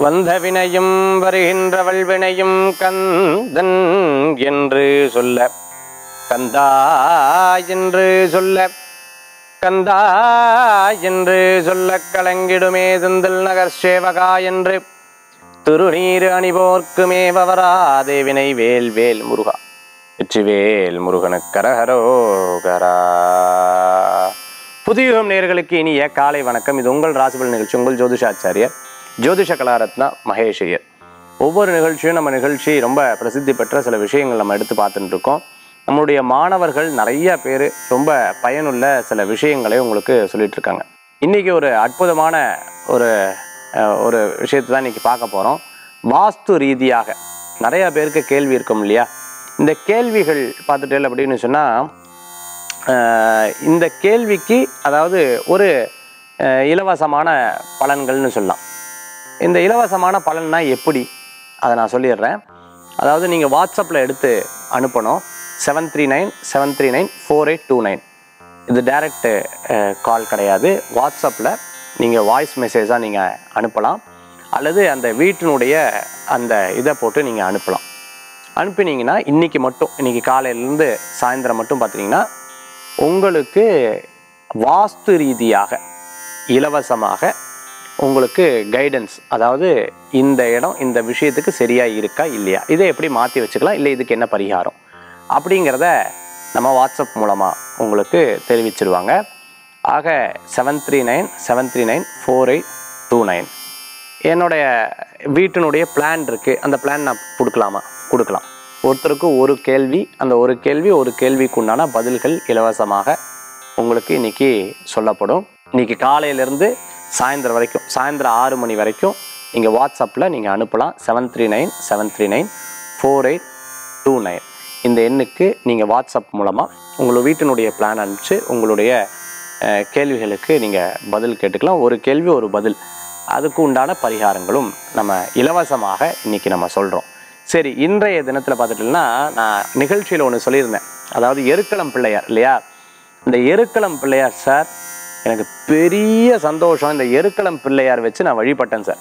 வந்த வினையும் வருகின்றவள் வினையும் கந்தன் என்று சொல்ல கந்தா என்று சொல்ல கந்தா என்று சொல்ல கலங்கிடுமே செந்தில் நகர் சேவகா என்று திருநீர் அணிபோர்க்குமே வவராதே வினை வேல் வேல் முருகா வெற்றிவேல் முருகனுக்கு கரஹரோகரா புதியுகம் நேர்களுக்கு இனிய காலை வணக்கம் இது உங்கள் ராசிபல் நிகழ்ச்சி உங்கள் ஜோதிஷாச்சாரியர் ஜோதிஷ கலாரத்னா மகேஷ் ஐயர் ஒவ்வொரு நிகழ்ச்சியும் நம்ம நிகழ்ச்சி ரொம்ப பிரசித்தி பெற்ற சில விஷயங்கள் நம்ம எடுத்து பார்த்துட்டு இருக்கோம் நம்மளுடைய மாணவர்கள் நிறைய பேர் ரொம்ப பயனுள்ள சில விஷயங்களை உங்களுக்கு சொல்லிட்டு இருக்காங்க இன்னைக்கு ஒரு அற்புதமான ஒரு அஹ், ஒரு விஷயத்தை தான் இன்னைக்கு பார்க்க போகிறோம் வாஸ்து ரீதியாக நிறைய பேருக்கு கேள்வி இருக்கும் இல்லையா இந்த கேள்விகள் பார்த்துட்டேன் அப்படின்னு சொன்னால் இந்த கேள்விக்கு அதாவது ஒரு அஹ், இலவசமான பலன்கள்னு சொல்லலாம் இந்த இலவசமான பலன்னா எப்படி அதை நான் சொல்லிடுறேன் அதாவது நீங்கள் வாட்ஸ்அப்பில் எடுத்து அனுப்பணும் seven three nine seven three nine four eight two nine இது டைரக்ட் கால் கிடையாது வாட்ஸ்அப்பில் நீங்கள் வாய்ஸ் மெசேஜாக நீங்கள் அனுப்பலாம் அல்லது அந்த வீட்டினுடைய அந்த இதை போட்டு நீங்கள் அனுப்பலாம் அனுப்பினீங்கன்னா இன்றைக்கி மட்டும் இன்றைக்கி காலையிலேருந்து சாயந்தரம் மட்டும் பார்த்தீங்கன்னா உங்களுக்கு வாஸ்து ரீதியாக இலவசமாக உங்களுக்கு கைடன்ஸ் அதாவது இந்த இடம் இந்த விஷயத்துக்கு சரியாக இருக்கா இல்லையா இதை எப்படி மாற்றி வச்சுக்கலாம் இல்லை இதுக்கு என்ன பரிகாரம் அப்படிங்கிறத நம்ம வாட்ஸ்அப் மூலமாக உங்களுக்கு தெரிவிச்சிருவாங்க ஆக seven three nine seven three nine four eight two nine என்னுடைய வீட்டினுடைய பிளான் இருக்குது அந்த பிளான் நான் கொடுக்கலாமா கொடுக்கலாம் ஒருத்தருக்கு ஒரு கேள்வி அந்த ஒரு கேள்வி ஒரு கேள்விக்கு உண்டான பதில்கள் இலவசமாக உங்களுக்கு இன்னைக்கு சொல்லப்படும் இன்னைக்கு காலையிலேருந்து சாயந்தரம் வரைக்கும் சாயந்தரம் ஆறு மணி வரைக்கும் நீங்கள் வாட்ஸ்அப்பில் நீங்கள் அனுப்பலாம் seven three nine seven three nine four eight two nine இந்த எண்ணுக்கு நீங்கள் வாட்ஸ்அப் மூலமாக உங்கள் வீட்டினுடைய பிளான் அனுப்பிச்சு உங்களுடைய அஹ், கேள்விகளுக்கு நீங்கள் பதில் கேட்டுக்கலாம் ஒரு கேள்வி ஒரு பதில் அதுக்கு உண்டான பரிகாரங்களும் நம்ம இலவசமாக இன்னைக்கு நம்ம சொல்கிறோம் சரி இன்றைய தினத்தில் பார்த்துட்டோம்னா நான் நிகழ்ச்சியில் ஒன்று சொல்லியிருந்தேன் அதாவது எருக்களம் பிள்ளையார் இல்லையா இந்த எருக்களம் பிள்ளையார் சார் எனக்கு பெரிய சந்தோஷம் இந்த எருக்களம் பிள்ளையார் வச்சு நான் வழிபட்டேன் சார்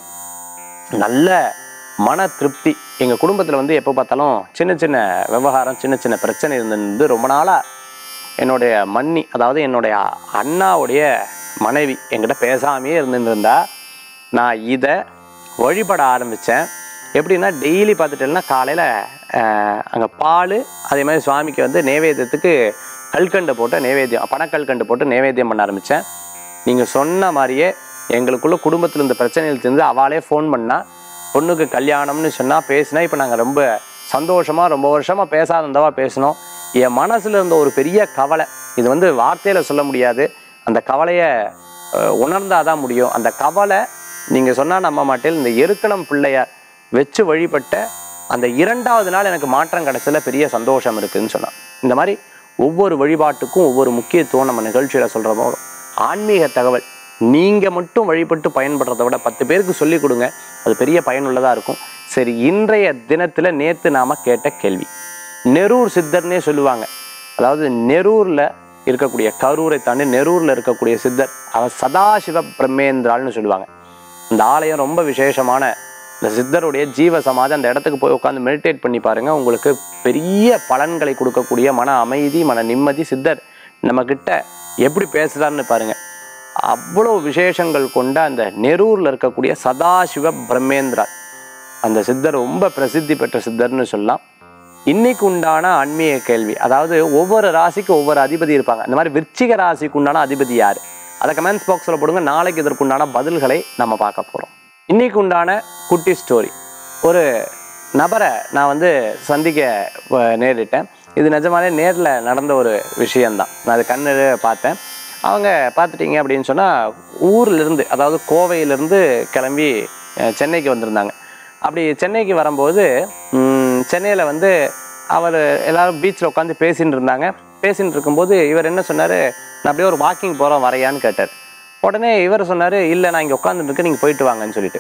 நல்ல மன திருப்தி எங்கள் குடும்பத்தில் வந்து எப்போ பார்த்தாலும் சின்ன சின்ன விவகாரம் சின்ன சின்ன பிரச்சனை இருந்திருந்து ரொம்ப நாளாக என்னுடைய மன்னி அதாவது என்னுடைய அண்ணாவுடைய மனைவி என்கிட்ட பேசாமையே இருந்துட்டு இருந்தா நான் இதை வழிபட ஆரம்பித்தேன் எப்படின்னா டெய்லி பார்த்துட்டேன்னா காலையில் அங்கே பால் அதே மாதிரி சுவாமிக்கு வந்து நைவேத்தியத்துக்கு கல்கண்டு போட்டு நைவேத்தியம் பனக்கல்கண்டு போட்டு நைவேத்தியம் பண்ண ஆரம்பித்தேன் நீங்கள் சொன்ன மாதிரியே எங்களுக்குள்ள குடும்பத்தில் இருந்த பிரச்சனைகள் தெரிஞ்சு அவளே ஃபோன் பண்ணா பொண்ணுக்கு கல்யாணம்னு சொன்னால் பேசினா இப்போ நாங்கள் ரொம்ப சந்தோஷமாக ரொம்ப வருஷமாக பேசாதந்தவா பேசினோம் என் மனசில் இருந்த ஒரு பெரிய கவலை இது வந்து வார்த்தையில் சொல்ல முடியாது அந்த கவலையை அஹ், உணர்ந்தாதான் முடியும் அந்த கவலை நீங்கள் சொன்னால் நம்ப மாட்டேன் இந்த எருக்களம் பிள்ளையார் வச்சு வழிபட்ட அந்த இரண்டாவது நாள் எனக்கு மாற்றம் கிடைச்சல பெரிய சந்தோஷம் இருக்குதுன்னு சொன்னான் இந்த மாதிரி ஒவ்வொரு வழிபாட்டுக்கும் ஒவ்வொரு முக்கியத்துவம் நம்ம நிகழ்ச்சியில் சொல்கிற போது ஆன்மீக தகவல் நீங்கள் மட்டும் வழிபட்டு பயன்படுறதை விட பத்து பேருக்கு சொல்லிக் கொடுங்க அது பெரிய பயனுள்ளதாக இருக்கும் சரி இன்றைய தினத்தில் நேற்று நாம் கேட்ட கேள்வி நெரூர் சித்தர்னே சொல்லுவாங்க அதாவது நெரூரில் இருக்கக்கூடிய கரூரை தாண்டி நெரூரில் இருக்கக்கூடிய சித்தர் அவர் சதாசிவ பிரம்மேந்திரால்னு சொல்லுவாங்க இந்த ஆலயம் ரொம்ப விசேஷமான இந்த சித்தருடைய ஜீவ சமாதி அந்த இடத்துக்கு போய் உட்காந்து மெடிடேட் பண்ணி பாருங்க உங்களுக்கு பெரிய பலன்களை கொடுக்கக்கூடிய மன அமைதி மன நிம்மதி சித்தர் நம்மக்கிட்ட எப்படி பேசுகிறாருன்னு பாருங்க அவ்வளோ விசேஷங்கள் கொண்ட அந்த நெரூரில் இருக்கக்கூடிய சதாசிவ பிரம்மேந்திரா அந்த சித்தர் ரொம்ப பிரசித்தி பெற்ற சித்தர்னு சொல்லலாம் இன்னைக்கு உண்டான ஆன்மீக கேள்வி அதாவது ஒவ்வொரு ராசிக்கு ஒவ்வொரு அதிபதி இருப்பாங்க இந்த மாதிரி விருச்சிக ராசிக்கு உண்டான அதிபதி யார் அதை கமெண்ட்ஸ் பாக்ஸில் போடுங்க நாளைக்கு இதற்குண்டான பதில்களை நம்ம பார்க்க போகிறோம் இன்னைக்கு உண்டான குட்டி ஸ்டோரி ஒரு நபரை நான் வந்து சந்திக்க வ- நேரிட்டேன் இது நிஜமாலே நேரில் நடந்த ஒரு விஷயந்தான் நான் அது கண்ணு பார்த்தேன் அவங்க பார்த்துட்டீங்க அப்படின்னு சொன்னால் ஊர்லேருந்து அதாவது கோவையிலேருந்து கிளம்பி அஹ், சென்னைக்கு வந்திருந்தாங்க அப்படி சென்னைக்கு வரும்போது சென்னையில் வந்து அவர் எல்லாரும் பீச்சில் உட்காந்து பேசின்னு இருந்தாங்க பேசின்னு இருக்கும்போது இவர் என்ன சொன்னார் நான் அப்படியே ஒரு வாக்கிங் போகிறோம் வரையான்னு கேட்டார் உடனே இவர் சொன்னார் இல்லை நான் இங்கே உட்காந்துட்டு இருக்கேன் நீங்கள் போயிட்டு வாங்கன்னு சொல்லிட்டு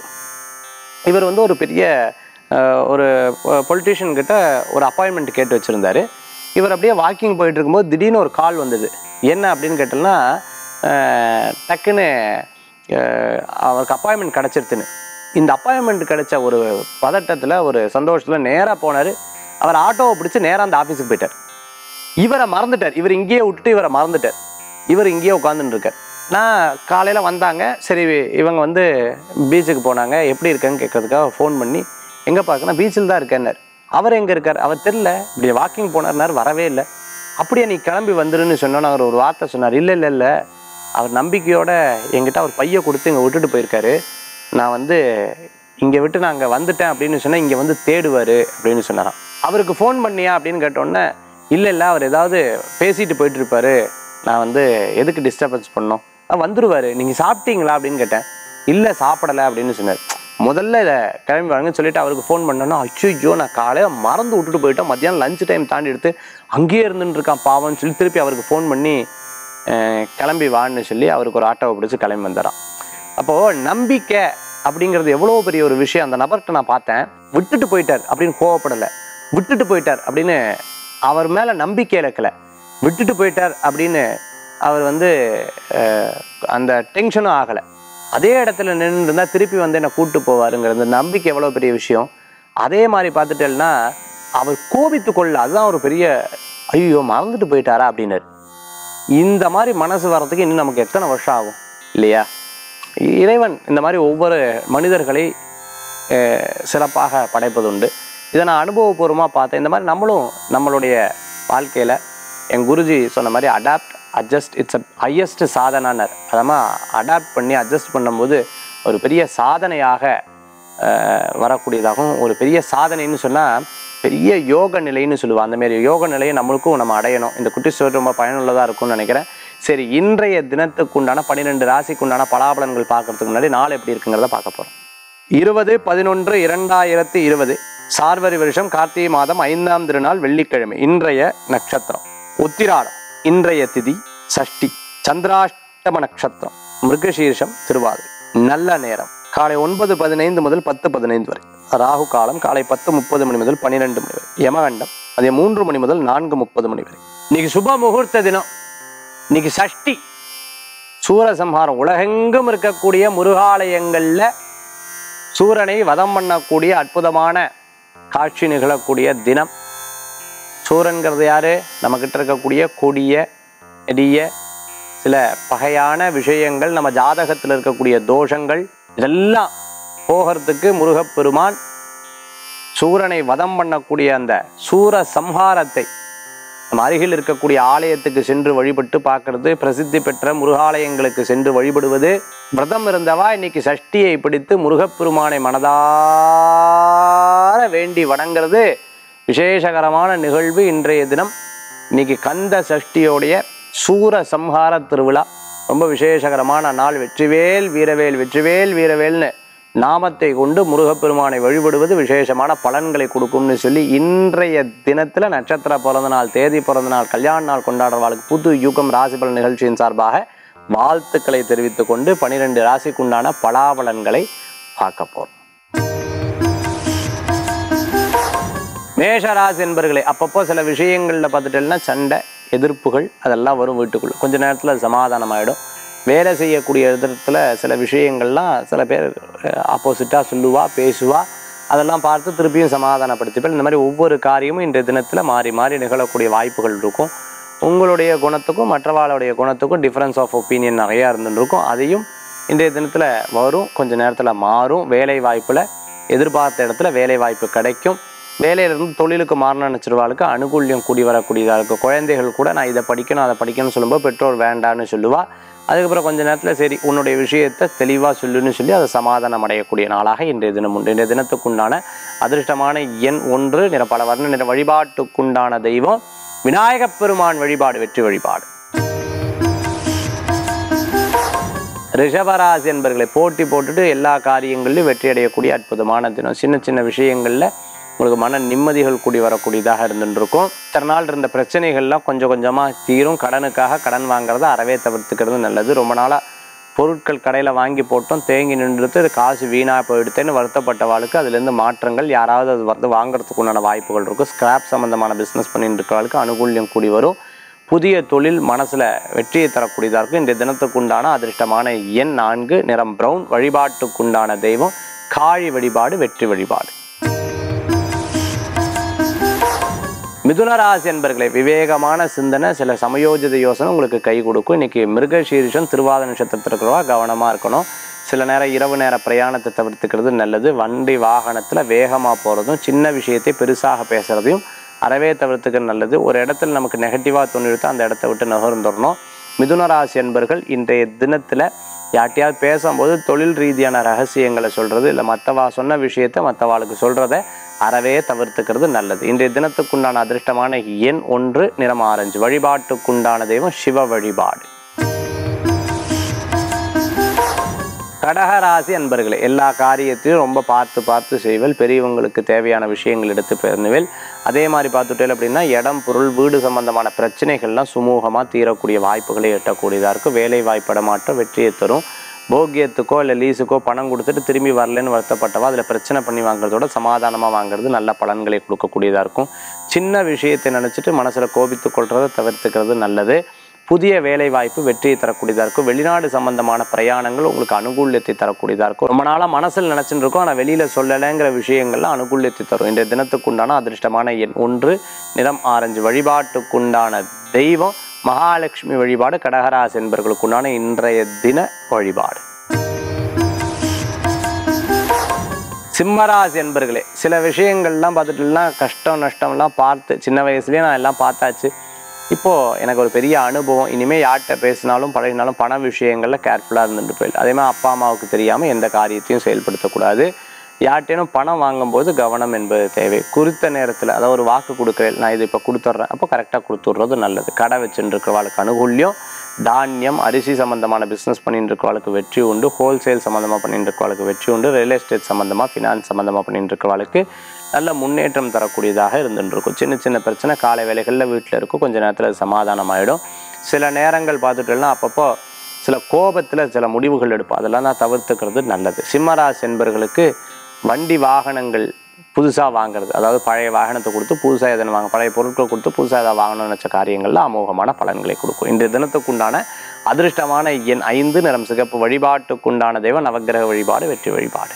இவர் வந்து ஒரு பெரிய அஹ், ஒரு பொலிட்டீஷியன் கிட்ட ஒரு அப்பாயின்மெண்ட் கேட்டு வச்சுருந்தாரு இவர் அப்படியே வாக்கிங் போயிட்டு இருக்கும்போது திடீர்னு ஒரு கால் வந்தது என்ன அப்படின்னு கேட்டோம்னா அஹ், டக்குன்னு அஹ், அவருக்கு அப்பாயின்மெண்ட் கிடச்சிருச்சுன்னு இந்த அப்பாயின்மெண்ட் கிடைச்ச ஒரு பதட்டத்தில் ஒரு சந்தோஷத்தில் நேராக போனார் அவர் ஆட்டோவை பிடிச்சி நேராக அந்த ஆஃபீஸுக்கு போயிட்டார் இவரை மறந்துட்டார் இவர் இங்கேயே விட்டுட்டு இவரை மறந்துட்டார் இவர் இங்கேயே உட்காந்துட்டு இருக்கார் நான் காலையில் வந்தாங்க சரி இவங்க வந்து பீச்சுக்கு போனாங்க எப்படி இருக்கேன்னு கேட்கறதுக்காக ஃபோன் பண்ணி எங்கே பார்க்கணும் பீச்சில் தான் இருக்கேன்னார் அவர் எங்கே இருக்கார் அவர் தெரில இப்படி வாக்கிங் போனார்னார் வரவே இல்லை அப்படியே நீ கிளம்பி வந்துருன்னு சொன்னோன்னு அவர் ஒரு வார்த்தை சொன்னார் இல்லை இல்லை இல்லை அவர் நம்பிக்கையோட என்கிட்ட அவர் பையை கொடுத்து இங்கே விட்டுட்டு போயிருக்காரு நான் வந்து இங்கே விட்டு நான் அங்கே வந்துட்டேன் அப்படின்னு சொன்னால் இங்கே வந்து தேடுவார் அப்படின்னு சொன்னாராம் அவருக்கு ஃபோன் பண்ணியா அப்படின்னு கேட்டோன்னே இல்லை இல்லை அவர் ஏதாவது பேசிட்டு போயிட்டு இருப்பாரு நான் வந்து எதுக்கு டிஸ்டர்பன்ஸ் பண்ணோம் வந்துருவாரு நீங்கள் சாப்பிட்டீங்களா அப்படின்னு கேட்டேன் இல்லை சாப்பிடலை அப்படின்னு சொன்னார் முதல்ல இதை கிளம்பி வாங்கன்னு சொல்லிட்டு அவருக்கு ஃபோன் பண்ணோன்னா அச்சுஜோ நான் காலையில் மறந்து விட்டுட்டு போயிட்டேன் மத்தியானம் லஞ்ச் டைம் தாண்டி எடுத்து அங்கேயே இருந்துட்டு இருக்கான் பாவம்னு சொல்லி திருப்பி அவருக்கு ஃபோன் பண்ணி அஹ், கிளம்பி வான்னு சொல்லி அவருக்கு ஒரு ஆட்டோவை பிடிச்சி கிளம்பி வந்துடுறான் அப்போது நம்பிக்கை அப்படிங்கிறது எவ்வளோ பெரிய ஒரு விஷயம் அந்த நபர்கிட்ட நான் பார்த்தேன் விட்டுட்டு போயிட்டார் அப்படின்னு கோவப்படலை விட்டுட்டு போயிட்டார் அப்படின்னு அவர் மேலே நம்பிக்கை இழக்கலை விட்டுட்டு போயிட்டார் அப்படின்னு அவர் வந்து அஹ், அந்த டென்ஷனும் ஆகலை அதே இடத்துல நின்று இருந்தால் திருப்பி வந்து என்னை கூட்டு போவாருங்கிற அந்த நம்பிக்கை எவ்வளோ பெரிய விஷயம் அதே மாதிரி பார்த்துட்டேன்னா அவர் கோபித்து கொள்ள அதுதான் ஒரு பெரிய ஐயோ மறந்துட்டு போயிட்டாரா அப்படின்னாரு இந்த மாதிரி மனசு வர்றதுக்கு இன்னும் நமக்கு எத்தனை வருஷம் ஆகும் இல்லையா இறைவன் இந்த மாதிரி ஒவ்வொரு மனிதர்களை அஹ், சிறப்பாக படைப்பதுண்டு இதை நான் அனுபவபூர்வமாக பார்த்தேன் இந்த மாதிரி நம்மளும் நம்மளுடைய வாழ்க்கையில் என் குருஜி சொன்ன மாதிரி adapt adjust it's a highest சாதனானர் அதமாக அடாப்ட் பண்ணி அட்ஜஸ்ட் பண்ணும்போது ஒரு பெரிய சாதனையாக அஹ், வரக்கூடியதாகவும் ஒரு பெரிய சாதனைன்னு சொன்னால் பெரிய யோக நிலைன்னு சொல்லுவாள் அந்த மாதிரி யோக நிலையை நம்மளுக்கும் நம்ம அடையணும் இந்த குட்டி ஸ்டோரி ரொம்ப பயனுள்ளதாக இருக்கும்னு நினைக்கிறேன் சரி இன்றைய தினத்துக்கு உண்டான பன்னிரெண்டு ராசிக்கு உண்டான பலாபலன்கள் பார்க்கறதுக்கு முன்னாடி நாள் எப்படி இருக்குங்கிறத பார்க்க போகிறோம் இருபது பதினொன்று இரண்டாயிரத்தி இருபது சார்வரி வருஷம் கார்த்திகை மாதம் ஐந்தாம் திருநாள் வெள்ளிக்கிழமை இன்றைய நட்சத்திரம் உத்திராடம் இன்றைய திதி சஷ்டி சந்திராஷ்டம நட்சத்திரம் மிருகசீர்ஷம் திருவாதிரை நல்ல நேரம் காலை ஒன்பது பதினைந்து முதல் பத்து பதினைந்து வரை ராகு காலம் காலை பத்து முப்பது மணி முதல் பன்னிரெண்டு மணி வரை யமகண்டம் அதே மூன்று மணி முதல் நான்கு முப்பது மணி வரை இன்னைக்கு சுப முகூர்த்த தினம் இன்னைக்கு சஷ்டி சூரசம்ஹாரம் உலகெங்கும் இருக்கக்கூடிய முருகாலயங்கள்ல சூரனை வதம் பண்ணக்கூடிய அற்புதமான காட்சி நிகழக்கூடிய தினம் சூரன்கிறது யாரு நம்மக்கிட்ட இருக்கக்கூடிய கொடிய நெடிய சில பகையான விஷயங்கள் நம்ம ஜாதகத்தில் இருக்கக்கூடிய தோஷங்கள் இதெல்லாம் போகிறதுக்கு முருகப்பெருமான் சூரனை வதம் பண்ணக்கூடிய அந்த சூர சம்ஹாரத்தை நம்ம அருகில் இருக்கக்கூடிய ஆலயத்துக்கு சென்று வழிபட்டு பார்க்கறது பிரசித்தி பெற்ற முருகாலயங்களுக்கு சென்று வழிபடுவது விரதம் இருந்தவா இன்னைக்கு சஷ்டியை பிடித்து முருகப்பெருமானை மனதார வேண்டி வணங்குறது விசேஷகரமான நிகழ்வு இன்றைய தினம் இன்னைக்கு கந்த சஷ்டியோடைய சூர சம்ஹார திருவிழா ரொம்ப விசேஷகரமான நாள் வெற்றிவேல் வீரவேல் வெற்றிவேல் வீரவேல்னு நாமத்தை கொண்டு முருகப்பெருமானை வழிபடுவது விசேஷமான பலன்களை கொடுக்கும்னு சொல்லி இன்றைய தினத்தில் நட்சத்திர பிறந்த நாள் தேதி பிறந்த நாள் கல்யாண நாள் கொண்டாடுறவாளுக்கு புது யூகம் ராசிபலன் நிகழ்ச்சியின் சார்பாக வாழ்த்துக்களை தெரிவித்துக் கொண்டு பனிரெண்டு ராசிக்குண்டான பலாபலன்களை பார்க்க போறோம் மேஷராசி என்பர்களே அப்பப்போ சில விஷயங்களில் பார்த்துட்டேன்னா சண்டை எதிர்ப்புகள் அதெல்லாம் வரும் வீட்டுக்குள்ள கொஞ்ச நேரத்தில் அது சமாதானம் ஆகிடும் வேலை செய்யக்கூடிய இடத்துல சில விஷயங்கள்லாம் சில பேர் ஆப்போசிட்டாக சொல்லுவா பேசுவா அதெல்லாம் பார்த்து திருப்பியும் சமாதானப்படுத்திப்பேன் இந்த மாதிரி ஒவ்வொரு காரியமும் இன்றைய தினத்தில் மாறி மாறி நிகழக்கூடிய வாய்ப்புகள் இருக்கும் உங்களுடைய குணத்துக்கும் மற்றவாளுடைய குணத்துக்கும் டிஃப்ரென்ஸ் ஆஃப் ஒப்பீனியன் நிறையா இருந்துருக்கும் அதையும் இன்றைய தினத்தில் வரும் கொஞ்ச நேரத்தில் மாறும் வேலை வாய்ப்பில் எதிர்பார்த்த இடத்துல வேலை வாய்ப்பு கிடைக்கும் வேலையிலிருந்து தொழிலுக்கு மாறணும்னு நினச்சிருவாளுக்கு அனுகூல்யம் கூடி வரக்கூடியதாக இருக்கும் குழந்தைகள் கூட நான் இதை படிக்கணும் அதை படிக்கணும்னு சொல்லும்போது பெற்றோர் வேண்டான்னு சொல்லுவா அதுக்கப்புறம் கொஞ்ச நேரத்தில் சரி உன்னுடைய விஷயத்தை தெளிவாக சொல்லுன்னு சொல்லி அதை சமாதானம் அடையக்கூடிய நாளாக இன்றைய தினம் உண்டு இன்றைய தினத்துக்குண்டான அதிர்ஷ்டமான எண் ஒன்று நிற பல வர்ண நிற வழிபாட்டுக்குண்டான தெய்வம் விநாயகப் பெருமான் வழிபாடு வெற்றி வழிபாடு ரிஷபராசி என்பர்களை போட்டி போட்டுட்டு எல்லா காரியங்களிலும் வெற்றி அடையக்கூடிய அற்புதமான தினம் சின்ன சின்ன விஷயங்களில் உங்களுக்கு மன நிம்மதிகள் கூடி வரக்கூடியதாக இருந்துருக்கும் இத்தனை நாள் இருந்த பிரச்சனைகள்லாம் கொஞ்சம் கொஞ்சமாக தீரும் கடனுக்காக கடன் வாங்குறத அறவே தவிர்த்துக்கிறது நல்லது ரொம்ப நாளாக பொருட்கள் கடையில் வாங்கி போட்டோம் தேங்கி நின்றுட்டு அது காசு வீணாக போயிடுத்தேன்னு வருத்தப்பட்டவாளுக்கு அதுலேருந்து மாற்றங்கள் யாராவது அது வந்து வாங்குறதுக்கு உண்டான வாய்ப்புகள் இருக்கும் ஸ்கிராப் சம்மந்தமான பிஸ்னஸ் பண்ணிட்டு இருக்கிறவளுக்கு அனுகூல்யம் கூடி வரும் புதிய தொழில் மனசில் வெற்றியை தரக்கூடியதாக இருக்கும் இந்த தினத்துக்குண்டான அதிர்ஷ்டமான எண் நான்கு நிறம் பிரவுன் வழிபாட்டுக்குண்டான தெய்வம் காழி வழிபாடு வெற்றி வழிபாடு மிதுன ராசி என்பர்களே விவேகமான சிந்தனை சில சமயோஜித யோசனை உங்களுக்கு கை கொடுக்கும் இன்னைக்கு மிருகசீரிஷம் திருவாத நட்சத்திரத்தில் இருக்கிறவா கவனமாக இருக்கணும் சில நேரம் இரவு நேர பிரயாணத்தை தவிர்த்துக்கிறது நல்லது வண்டி வாகனத்தில் வேகமாக போகிறதும் சின்ன விஷயத்தை பெருசாக பேசுகிறதையும் அறவே தவிர்த்துக்கிறது நல்லது ஒரு இடத்துல நமக்கு நெகட்டிவாக தோணிடுத்தா அந்த இடத்த விட்டு நகர்ந்துடணும் மிதுன ராசி என்பர்கள் இன்றைய தினத்தில் யார்ட்டையாவது பேசும்போது தொழில் ரீதியான ரகசியங்களை சொல்கிறது இல்லை மற்றவா சொன்ன விஷயத்தை மற்றவாளுக்கு சொல்கிறத அறவே தவிர்த்துக்கிறது நல்லது இன்றைய தினத்துக்குண்டான அதிர்ஷ்டமான எண் ஒன்று நிறம் ஆரஞ்சு வழிபாட்டுக்குண்டான தெய்வம் சிவ வழிபாடு கடகராசி அன்பர்களே எல்லா காரியத்தையும் ரொம்ப பார்த்து பார்த்து செய்வல் பெரியவங்களுக்கு தேவையான விஷயங்கள் எடுத்து பண்ணுவேல் அதே மாதிரி பார்த்துட்டேன் அப்படின்னா இடம் பொருள் வீடு சம்பந்தமான பிரச்சனைகள்லாம் சுமூகமாக தீரக்கூடிய வாய்ப்புகளை எட்டக்கூடியதாக இருக்கும் வேலை வாய்ப்படமாற்றம் வெற்றியை தரும் போக்கியத்துக்கோ இல்லை லீஸுக்கோ பணம் கொடுத்துட்டு திரும்பி வரலன்னு வருத்தப்பட்டவா அதில் பிரச்சனை பண்ணி வாங்குறதோட சமாதானமாக வாங்குறது நல்ல பலன்களை கொடுக்கக்கூடியதாக இருக்கும் சின்ன விஷயத்தை நினச்சிட்டு மனசில் கோபித்து கொள்றதை தவிர்த்துக்கிறது நல்லது புதிய வேலை வாய்ப்பு வெற்றியை தரக்கூடியதாக இருக்கும் வெளிநாடு சம்பந்தமான பிரயாணங்கள் உங்களுக்கு அனுகூல்யத்தை தரக்கூடியதாக இருக்கும் ரொம்ப நாளாக மனசில் நினச்சிட்டு இருக்கோம் ஆனால் வெளியில் சொல்லலைங்கிற விஷயங்கள்லாம் அனுகூல்யத்தை தரும் இன்றைய தினத்துக்குண்டான அதிர்ஷ்டமான எண் ஒன்று நிறம் ஆரஞ்சு வழிபாட்டுக்குண்டான தெய்வம் மகாலட்சுமி வழிபாடு கடகராசி என்பவர்களுக்குண்டான இன்றைய தின வழிபாடு சிம்மராசி என்பர்களே சில விஷயங்கள்லாம் பார்த்துட்டுனா கஷ்டம் நஷ்டம்லாம் பார்த்து சின்ன வயசுலேயே நான் எல்லாம் பார்த்தாச்சு இப்போது எனக்கு ஒரு பெரிய அனுபவம் இனிமேல் யார்கிட்ட பேசினாலும் பழகினாலும் பண விஷயங்களில் கேர்ஃபுல்லாக இருந்துட்டு போயிடும் அதே மாதிரி அப்பா அம்மாவுக்கு தெரியாமல் எந்த காரியத்தையும் செயல்படுத்தக்கூடாது யார்கிட்டேனும் பணம் வாங்கும்போது கவனம் என்பது தேவை குறித்த நேரத்தில் அதாவது ஒரு வாக்கு கொடுக்குறேன் நான் இது இப்போ கொடுத்துட்றேன் அப்போ கரெக்டாக கொடுத்துட்றது நல்லது கடை வச்சுட்டு இருக்கிறவாளுக்கு அனுகூல்யம் தானியம் அரிசி சம்மந்தமான பிஸ்னஸ் பண்ணிட்டு இருக்கிறவாளுக்கு வெற்றி உண்டு ஹோல்சேல் சம்மந்தமாக பண்ணிட்டு இருக்கிறவாளுக்கு வெற்றி உண்டு ரியல் எஸ்டேட் சம்மந்தமாக ஃபினான்ஸ் சம்மந்தமாக பண்ணிட்டு இருக்கிறவாளுக்கு நல்ல முன்னேற்றம் தரக்கூடியதாக இருந்துட்டு இருக்கும் சின்ன சின்ன பிரச்சனை காலை வேலைகளில் வீட்டில் இருக்கும் கொஞ்ச நேரத்தில் அது சமாதானம் ஆகிடும் சில நேரங்கள் பார்த்துட்டோம்னா அப்பப்போ சில கோபத்தில் சில முடிவுகள் எடுப்போம் அதெல்லாம் நான் தவிர்த்துக்கிறது நல்லது சிம்மராசி என்பர்களுக்கு வண்டி வாகனங்கள் புதுசாக வாங்குறது அதாவது பழைய வாகனத்தை கொடுத்து புதுசாக எதனை வாங்க பழைய பொருட்களை கொடுத்து புதுசாக எதாவது வாங்கணும்னு நினச்ச காரியங்களில் அமோகமான பலன்களை கொடுக்கும் இன்றைய தினத்துக்குண்டான அதிர்ஷ்டமான எண் ஐந்து நிறம் சிகப்பு வழிபாட்டுக்குண்டான தெய்வம் நவக்கிரக வழிபாடு வெற்றி வழிபாடு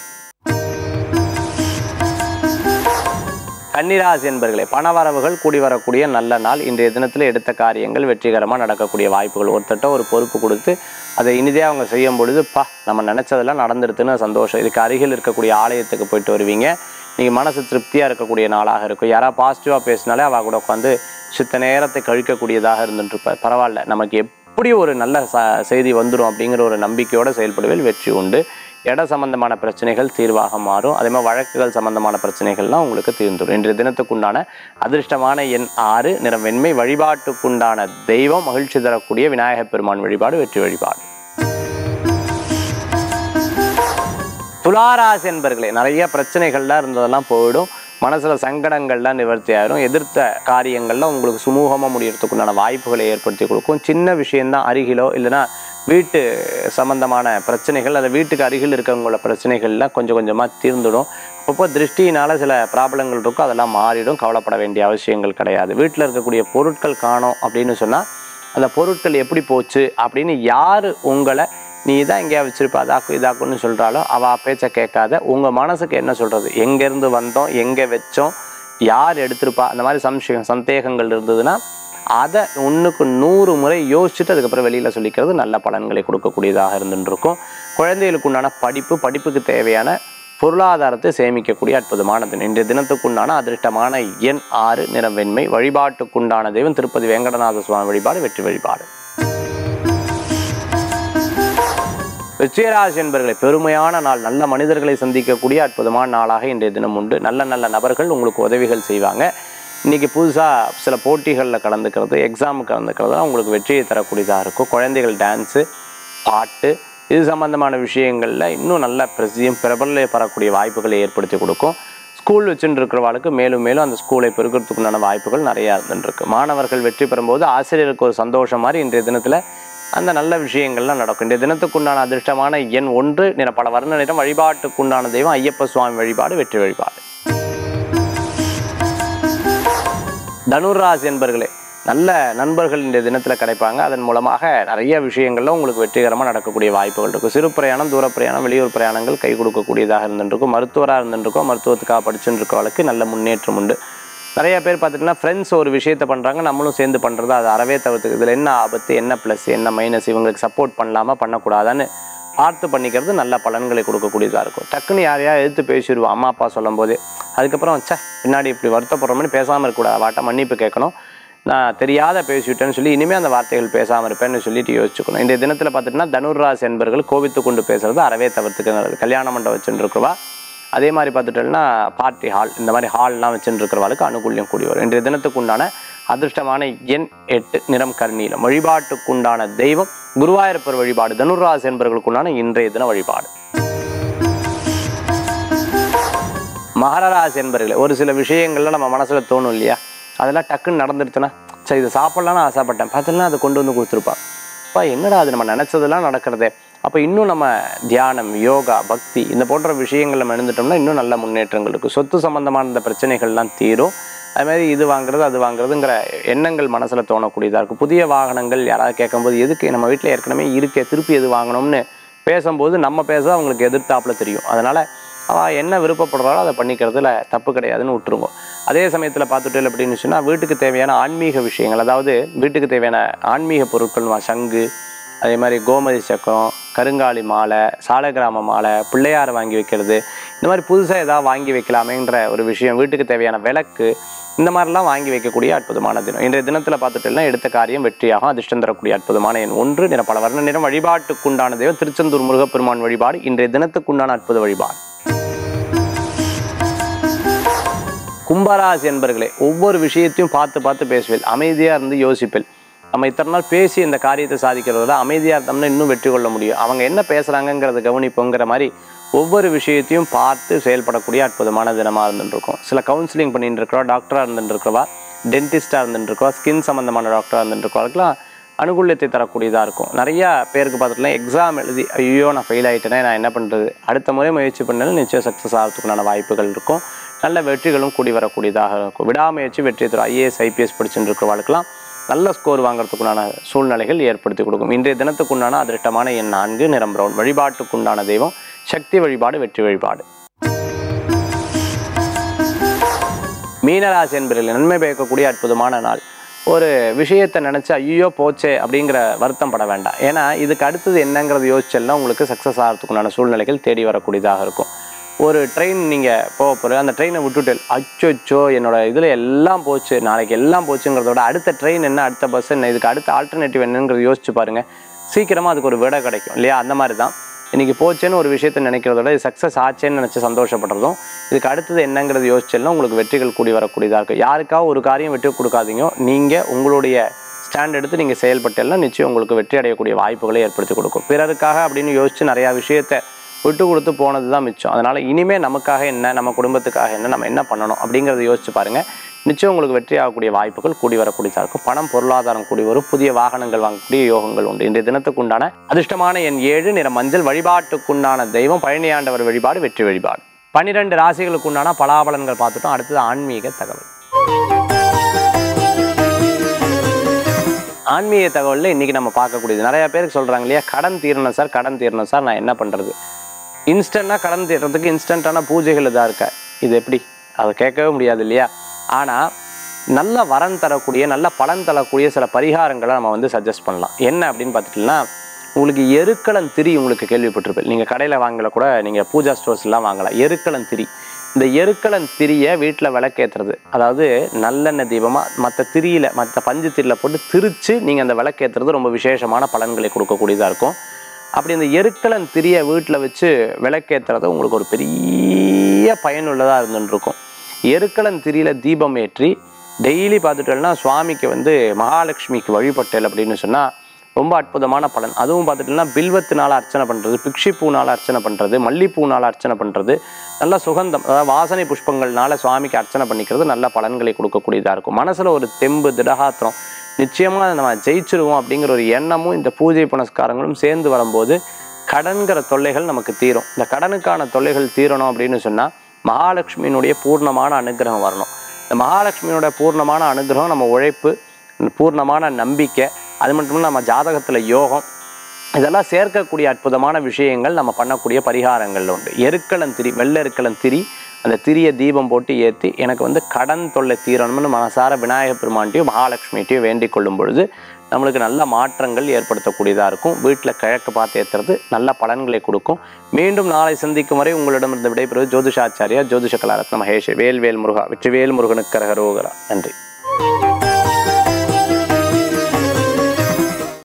கன்னிராசி என்பர்களே பணவரவுகள் கூடி வரக்கூடிய நல்ல நாள் இன்றைய தினத்தில் எடுத்த காரியங்கள் வெற்றிகரமாக நடக்கக்கூடிய வாய்ப்புகள் ஒருத்தட்ட ஒரு பொறுப்பு கொடுத்து அதை இனிதே அவங்க செய்யும் பொழுது பா நம்ம நினச்சதெல்லாம் நடந்துடுதுன்னு சந்தோஷம் இதுக்கு அருகில் இருக்கக்கூடிய ஆலயத்துக்கு போயிட்டு வருவீங்க நீங்கள் மனசு திருப்தியாக இருக்கக்கூடிய நாளாக இருக்கும் யாராவது பாசிட்டிவாக பேசினாலே அவள் கூட உட்காந்து சித்த நேரத்தை கழிக்கக்கூடியதாக இருந்துட்டு இருப்பார் பரவாயில்ல நமக்கு எப்படி ஒரு நல்ல ச செய்தி வந்துடும் அப்படிங்கிற ஒரு நம்பிக்கையோடு செயல்படுவதில் வெற்றி உண்டு இட சம்பந்தமான பிரச்சனைகள் தீர்வாக மாறும் அதே மாதிரி வழக்குகள் சம்பந்தமான பிரச்சனைகள்லாம் உங்களுக்கு தீர்ந்துடும் இன்றைய தினத்துக்குண்டான அதிர்ஷ்டமான எண் ஆறு நிறம் வெண்மை வழிபாட்டுக்குண்டான தெய்வம் மகிழ்ச்சி தரக்கூடிய விநாயகப் பெருமான் வழிபாடு வெற்றி வழிபாடு துளாராசி என்பர்களே நிறைய பிரச்சனைகள்லாம் இருந்ததெல்லாம் போயிடும் மனசில் சங்கடங்கள்லாம் நிவர்த்தி ஆயிரும் எதிர்த்த காரியங்கள்லாம் உங்களுக்கு சுமூகமாக முடியறதுக்குண்டான வாய்ப்புகளை ஏற்படுத்தி கொடுக்கும் சின்ன விஷயம்தான் அருகிலோ இல்லைன்னா வீட்டு சம்பந்தமான பிரச்சனைகள் அந்த வீட்டுக்கு அருகில் இருக்கவங்களோட பிரச்சனைகள்லாம் கொஞ்சம் கொஞ்சமாக தீர்ந்துடும் அப்பப்போ திருஷ்டியினால் சில ப்ராப்ளங்கள் இருக்கும் அதெல்லாம் மாறிடும் கவலைப்பட வேண்டிய அவசியங்கள் கிடையாது வீட்டில் இருக்கக்கூடிய பொருட்கள் காணோம் அப்படின்னு சொன்னால் அந்த பொருட்கள் எப்படி போச்சு அப்படின்னு யார் உங்களை நீ தான் எங்கேயா வச்சிருப்ப அதாக்கும் இதாக்குன்னு சொல்கிறாலோ அவள் பேச்சை கேட்காத உங்கள் மனசுக்கு என்ன சொல்கிறது எங்கேருந்து வந்தோம் எங்கே வச்சோம் யார் எடுத்திருப்பா அந்த மாதிரி சம்சயம் சந்தேகங்கள் இருந்ததுன்னா அதை ஒன்றுக்கு நூறு முறை யோசிச்சுட்டு அதுக்கப்புறம் வெளியில் சொல்லிக்கிறது நல்ல பலன்களை கொடுக்கக்கூடியதாக இருந்துட்டு இருக்கும் குழந்தைகளுக்கு உண்டான படிப்பு படிப்புக்கு தேவையான பொருளாதாரத்தை சேமிக்கக்கூடிய அற்புதமான தினம் இன்றைய தினத்துக்குண்டான அதிர்ஷ்டமான எண் ஆறு நிறம் வெண்மை வழிபாட்டுக்குண்டான தெய்வம் திருப்பதி வெங்கடநாத சுவாமி வழிபாடு வெற்றி வழிபாடு விஜயராசி என்பர்களை பெருமையான நாள் நல்ல மனிதர்களை சந்திக்கக்கூடிய அற்புதமான நாளாக இன்றைய தினம் உண்டு நல்ல நல்ல நபர்கள் உங்களுக்கு உதவிகள் செய்வாங்க இன்றைக்கி புதுசாக சில போட்டிகளில் கலந்துக்கிறது எக்ஸாமுக்கு கலந்துக்கிறதுலாம் உங்களுக்கு வெற்றியை தரக்கூடியதாக இருக்கும் குழந்தைகள் டான்ஸு பாட்டு இது சம்பந்தமான விஷயங்களில் இன்னும் நல்ல பிரசியம் பிரபல பெறக்கூடிய வாய்ப்புகளை ஏற்படுத்தி கொடுக்கும் ஸ்கூல் வச்சுட்டு இருக்கிறவாளுக்கு மேலும் மேலும் அந்த ஸ்கூலை பெருக்கிறதுக்குண்டான வாய்ப்புகள் நிறையா இருந்துருக்கு மாணவர்கள் வெற்றி பெறும்போது ஆசிரியருக்கு ஒரு சந்தோஷம் மாதிரி இன்றைய தினத்தில் அந்த நல்ல விஷயங்கள்லாம் நடக்கும் இன்றைய தினத்துக்குண்டான அதிர்ஷ்டமான எண் ஒன்று நிற பல வர்ண நிறம் வழிபாட்டுக்குண்டான தெய்வம் ஐயப்ப சுவாமி வழிபாடு வெற்றி வழிபாடு தனுராசி என்பர்களே நல்ல நண்பர்கள் இந்த தினத்தில் கிடைப்பாங்க அதன் மூலமாக நிறைய விஷயங்கள்ல உங்களுக்கு வெற்றிகரமாக நடக்கக்கூடிய வாய்ப்புகள் இருக்கும் சிறு பிரயாணம் தூர பிரயாணம் வெளியூர் பிரயாணங்கள் கை கொடுக்கக்கூடியதாக இருந்துருக்கும் மருத்துவராக இருந்துருக்கோம் மருத்துவத்துக்காக படிச்சுட்டு இருக்கவளுக்கு நல்ல முன்னேற்றம் உண்டு நிறைய பேர் பார்த்துட்டிங்கன்னா ஃப்ரெண்ட்ஸ் ஒரு விஷயத்த பண்ணுறாங்க நம்மளும் சேர்ந்து பண்ணுறது அது அறவே தவிர்த்து இதில் என்ன ஆபத்து என்ன ப்ளஸ் என்ன மைனஸ் இவங்களுக்கு சப்போர்ட் பண்ணலாமா பண்ணக்கூடாதான்னு பார்த்து பண்ணிக்கிறது நல்ல பலன்களை கொடுக்கக்கூடியதாக இருக்கும் டக்குன்னு யாரையா எதிர்த்து பேசிடுவோம் அம்மா அப்பா சொல்லும் போதே அதுக்கப்புறம் ச்சே பின்னாடி இப்படி வருத்தப்படுறோம்னு பேசாமல் இருக்கக்கூடாது வாட்ட மன்னிப்பு கேட்கணும் நான் தெரியாத பேசிவிட்டேன்னு சொல்லி இனிமேல் அந்த வார்த்தைகள் பேசாமல் இருப்பேன்னு சொல்லிட்டு யோசிச்சுக்கணும் இந்த தினத்தில் பார்த்துட்டுனா தனுர்ராசி என்பர்கள் கோபித்து கொண்டு பேசுறது அறவே தவிர்த்துக்க நல்லது கல்யாண மண்டபம் வச்சுட்டு இருக்கிறவா அதே மாதிரி பார்த்துட்டோம்னா பார்ட்டி ஹால் இந்த மாதிரி ஹால்லாம் வச்சுட்டு இருக்கிறவளுக்கு அனுகூல்யம் கூடி வரும் இன்றைய தினத்துக்கு உண்டான அதிர்ஷ்டமான எண் எட்டு நிறம் கருநீலம் வழிபாட்டுக்குண்டான தெய்வம் குருவாயூரப்பர் வழிபாடு தனுர்ராசி என்பவர்களுக்குண்டான இன்றைய தின வழிபாடு மகர ராசி என்பர்களே ஒரு சில விஷயங்கள்ல நம்ம மனசுல தோணும் இல்லையா அதெல்லாம் டக்குன்னு நடந்துருச்சுன்னா சரி இதை சாப்பிட்லான்னு ஆசைப்பட்டேன் பார்த்தீங்கன்னா அதை கொண்டு வந்து கொடுத்துருப்பா அப்பா என்னடா அது நம்ம நினச்சதெல்லாம் நடக்கிறதே அப்போ இன்னும் நம்ம தியானம் யோகா பக்தி இந்த போன்ற விஷயங்கள் நம்ம எழுந்துட்டோம்னா இன்னும் நல்ல முன்னேற்றங்கள் இருக்குது சொத்து சம்பந்தமான இந்த பிரச்சனைகள்லாம் தீரும் அது மாதிரி இது வாங்குறது அது வாங்குறதுங்கிற எண்ணங்கள் மனசில் தோணக்கூடியதாக இருக்கும் புதிய வாகனங்கள் யாராவது கேட்கும்போது எதுக்கு நம்ம வீட்டில் ஏற்கனவே இருக்கே திருப்பி எது வாங்கணும்னு பேசும்போது நம்ம பேச அவங்களுக்கு எதிர்த்தாப்புல தெரியும் அதனால் அவள் என்ன விருப்பப்படுறாளோ அதை பண்ணிக்கிறதுல தப்பு கிடையாதுன்னு விட்டுருங்க அதே சமயத்தில் பார்த்துட்டு அப்படின்னு சொன்னால் வீட்டுக்கு தேவையான ஆன்மீக விஷயங்கள் அதாவது வீட்டுக்கு தேவையான ஆன்மீக பொருட்கள் சங்கு அதே மாதிரி கோமதி சக்கரம் கருங்காலி மாலை சாலக்கிராம மாலை பிள்ளையார் வாங்கி வைக்கிறது இந்த மாதிரி புதுசாக ஏதாவது வாங்கி வைக்கலாமேன்ற ஒரு விஷயம் வீட்டுக்கு தேவையான விளக்கு இந்த மாதிரிலாம் வாங்கி வைக்கக்கூடிய அற்புதமான தினம் இன்றைய தினத்தில் பார்த்துட்டுலாம் எடுத்த காரியம் வெற்றியாகும் அதிர்ஷ்டம் தரக்கூடிய அற்புதமான எண் ஒன்று நிற பல வர்ண நிறம் வழிபாட்டுக்குண்டான தெய்வம் திருச்செந்தூர் முருகப்பெருமான் வழிபாடு இன்றைய தினத்துக்குண்டான அற்புத வழிபாடு கும்பராசி என்பர்களே ஒவ்வொரு விஷயத்தையும் பார்த்து பார்த்து பேசுவேன் அமைதியாக இருந்து யோசிப்பேன் நம்ம இத்தனை நாள் பேசி இந்த காரியத்தை சாதிக்கிறத விட அமைதியாக இருந்தோம்னா இன்னும் வெற்றி கொள்ள முடியும் அவங்க என்ன பேசுகிறாங்கங்கிறத கவனிப்போங்கிற மாதிரி ஒவ்வொரு விஷயத்தையும் பார்த்து செயல்படக்கூடிய அற்புதமான தினமாக இருந்துருக்கும் சில கவுன்சிலிங் பண்ணிட்டு இருக்கிறவா டாக்டராக இருந்துட்டு இருக்கிறவா டென்டிஸ்டாக இருந்துட்டு இருக்கவா ஸ்கின் சம்மந்தமான டாக்டராக இருந்துட்டு இருக்கவங்களுக்குலாம் அனுகூல்யத்தை தரக்கூடியதாக இருக்கும் நிறையா பேருக்கு பார்த்துட்டுலாம் எக்ஸாம் எழுதி ஐயோ நான் ஃபெயில் ஆகிட்டேனே நான் என்ன பண்ணுறது அடுத்த முறை முயற்சி பண்ணாலும் நிச்சயம் சக்ஸஸ் ஆகிறதுக்குண்டான வாய்ப்புகள் இருக்கும் நல்ல வெற்றிகளும் கூடி வரக்கூடியதாக இருக்கும் விடாமுயற்சி வெற்றி தரும் ஐஏஎஸ் ஐபிஎஸ் படிச்சுட்டு இருக்கிறவர்களுக்கெல்லாம் நல்ல ஸ்கோர் வாங்குறதுக்குண்டான சூழ்நிலைகள் ஏற்படுத்தி கொடுக்கும் இன்றைய தினத்துக்குண்டான அதிர்ஷ்டமான எண் நான்கு நிறம் பிரவுன் வழிபாட்டுக்குண்டான தெய்வம் சக்தி வழிபாடு வெற்றி வழிபாடு மீனராசி என்பதில் நன்மை பயக்கக்கூடிய அற்புதமான நாள் ஒரு விஷயத்தை நினச்சி ஐயோ போச்சே அப்படிங்கிற வருத்தம் பட வேண்டாம் ஏன்னா இதுக்கு அடுத்தது என்னங்கிறது யோசிச்செல்லாம் உங்களுக்கு சக்ஸஸ் ஆகிறதுக்குண்டான சூழ்நிலைகள் தேடி வரக்கூடியதாக இருக்கும் ஒரு ட்ரெயின் நீங்கள் போக போகிற அந்த ட்ரெயினை விட்டுட்டு அச்சோச்சோ என்னோட இதில் எல்லாம் போச்சு நாளைக்கு எல்லாம் போச்சுங்கிறத விட அடுத்த ட்ரெயின் என்ன அடுத்த பஸ் என்ன இதுக்கு அடுத்த ஆல்டர்னேட்டிவ் என்னங்கிறது யோசிச்சு பாருங்கள் சீக்கிரமாக அதுக்கு ஒரு விடை கிடைக்கும் இல்லையா அந்த மாதிரி தான் இன்றைக்கி போச்சேன்னு ஒரு விஷயத்தை நினைக்கிறத விட இது சக்ஸஸ் ஆச்சேன்னு நினச்சி சந்தோஷப்படுறதும் இதுக்கு அடுத்தது என்னங்கிறது யோசிச்செல்லாம் உங்களுக்கு வெற்றிகள் கூடி வரக்கூடியதாக இருக்கும் யாருக்காவது ஒரு காரியம் வெற்றி கொடுக்காதீங்க நீங்கள் உங்களுடைய ஸ்டாண்ட் எடுத்து நீங்கள் செயல்பட்டெல்லாம் நிச்சயம் உங்களுக்கு வெற்றி அடையக்கூடிய வாய்ப்புகளை ஏற்படுத்தி கொடுக்கும் பிறருக்காக அப்படின்னு யோசித்து நிறையா விஷயத்தை விட்டு கொடுத்து போனது தான் மிச்சம் அதனால் இனிமேல் நமக்காக என்ன நம்ம குடும்பத்துக்காக என்ன நம்ம என்ன பண்ணணும் அப்படிங்கிறத யோசிச்சு பாருங்கள் நிச்சயம் உங்களுக்கு வெற்றி ஆகக்கூடிய வாய்ப்புகள் கூடி வரக்கூடியதாக இருக்கும் பணம் பொருளாதாரம் கூடி வரும் புதிய வாகனங்கள் வாங்கக்கூடிய யோகங்கள் உண்டு இன்றைய தினத்துக்குண்டான அதிர்ஷ்டமான எண் ஏழு நிற மஞ்சள் வழிபாட்டுக்குண்டான தெய்வம் பழனியாண்டவர் வழிபாடு வெற்றி வழிபாடு பன்னிரெண்டு ராசிகளுக்குண்டான பலாபலன்கள் பார்த்துட்டோம் அடுத்தது ஆன்மீக தகவல் ஆன்மீக தகவலில் இன்றைக்கி நம்ம பார்க்கக்கூடியது நிறைய பேருக்கு சொல்கிறாங்க இல்லையா கடன் தீரணும் சார் கடன் தீரணும் சார் நான் என்ன பண்ணுறது இன்ஸ்டண்ட்டாக கடன் தீர்றதுக்கு இன்ஸ்டண்ட்டான பூஜைகள் இதாக இருக்க இது எப்படி அதை கேட்கவே முடியாது இல்லையா ஆனால் நல்ல வரன் தரக்கூடிய நல்ல பலன் தரக்கூடிய சில பரிகாரங்களை நம்ம வந்து சஜஸ்ட் பண்ணலாம் என்ன அப்படின்னு பார்த்துட்டிங்கன்னா உங்களுக்கு எருக்களன் திரி உங்களுக்கு கேள்விப்பட்டிருப்பேன் நீங்கள் கடையில் வாங்கல கூட நீங்கள் பூஜா ஸ்டோர்ஸ்லாம் வாங்கலாம் எருக்களன் திரி இந்த எருக்களன் திரியை வீட்டில் விளக்கேற்றுறது அதாவது நல்லெண்ணெய் தீபமாக மற்ற திரியில் மற்ற பஞ்சு திரியில் போட்டு திரித்து நீங்கள் அந்த விளக்கேற்றுறது ரொம்ப விசேஷமான பலன்களை கொடுக்கக்கூடியதாக இருக்கும் அப்படி இந்த எருக்களன் திரியை வீட்டில் வச்சு விளக்கேற்றுறது உங்களுக்கு ஒரு பெரிய பயனுள்ளதாக இருந்துட்டு இருக்கும் எருக்களன் திரியில் தீபம் ஏற்றி டெய்லி பார்த்துட்டோம்னா சுவாமிக்கு வந்து மகாலட்சுமிக்கு வழிபட்டல் அப்படின்னு சொன்னால் ரொம்ப அற்புதமான பலன் அதுவும் பார்த்துட்டோம்னா பில்வத்தினால் அர்ச்சனை பண்ணுறது பிக்ஷி பூனால் அர்ச்சனை பண்ணுறது மல்லிப்பூனால் அர்ச்சனை பண்ணுறது நல்ல சுகந்தம் அதாவது வாசனை புஷ்பங்கள்னால சுவாமிக்கு அர்ச்சனை பண்ணிக்கிறது நல்ல பலன்களை கொடுக்கக்கூடியதாக இருக்கும் மனசில் ஒரு தெம்பு திடகாத்திரம் நிச்சயமாக நம்ம ஜெயிச்சிருவோம் அப்படிங்கிற ஒரு எண்ணமும் இந்த பூஜை புனஸ்காரங்களும் சேர்ந்து வரும்போது கடன்கிற தொல்லைகள் நமக்கு தீரும் இந்த கடனுக்கான தொல்லைகள் தீரணும் அப்படின்னு சொன்னால் மகாலட்சுமியினுடைய பூர்ணமான அனுகிரகம் வரணும் இந்த மகாலட்சுமியோட பூர்ணமான அனுகிரகம் நம்ம உழைப்பு பூர்ணமான நம்பிக்கை அது மட்டும் இல்லாம நம்ம ஜாதகத்தில் யோகம் இதெல்லாம் சேர்க்கக்கூடிய அற்புதமான விஷயங்கள் நம்ம பண்ணக்கூடிய பரிகாரங்கள் உண்டு எருக்களந்திரி வெள்ளை எருக்களந்திரி அந்த திரிய தீபம் போட்டு ஏற்றி எனக்கு வந்து கடன் தொல்லை தீரணும்னு மனசார விநாயகப் பெருமான்ட்டையும் மகாலட்சுமிகிட்டையும் வேண்டிக் கொள்ளும் பொழுது நம்மளுக்கு நல்ல மாற்றங்கள் ஏற்படுத்தக்கூடியதாக இருக்கும் வீட்டில் கிழக்கு பார்த்து ஏற்றுறது நல்ல பலன்களை கொடுக்கும் மீண்டும் நாளை சந்திக்கும் வரை உங்களிடமிருந்து விடைபெறுவது ஜோதிஷாச்சாரியா ஜோதிஷ கலாரத்ன மகேஷ் வேல்வேல் முருகா வெற்றிவேல் முருகனுக்கு கரகரோகரா நன்றி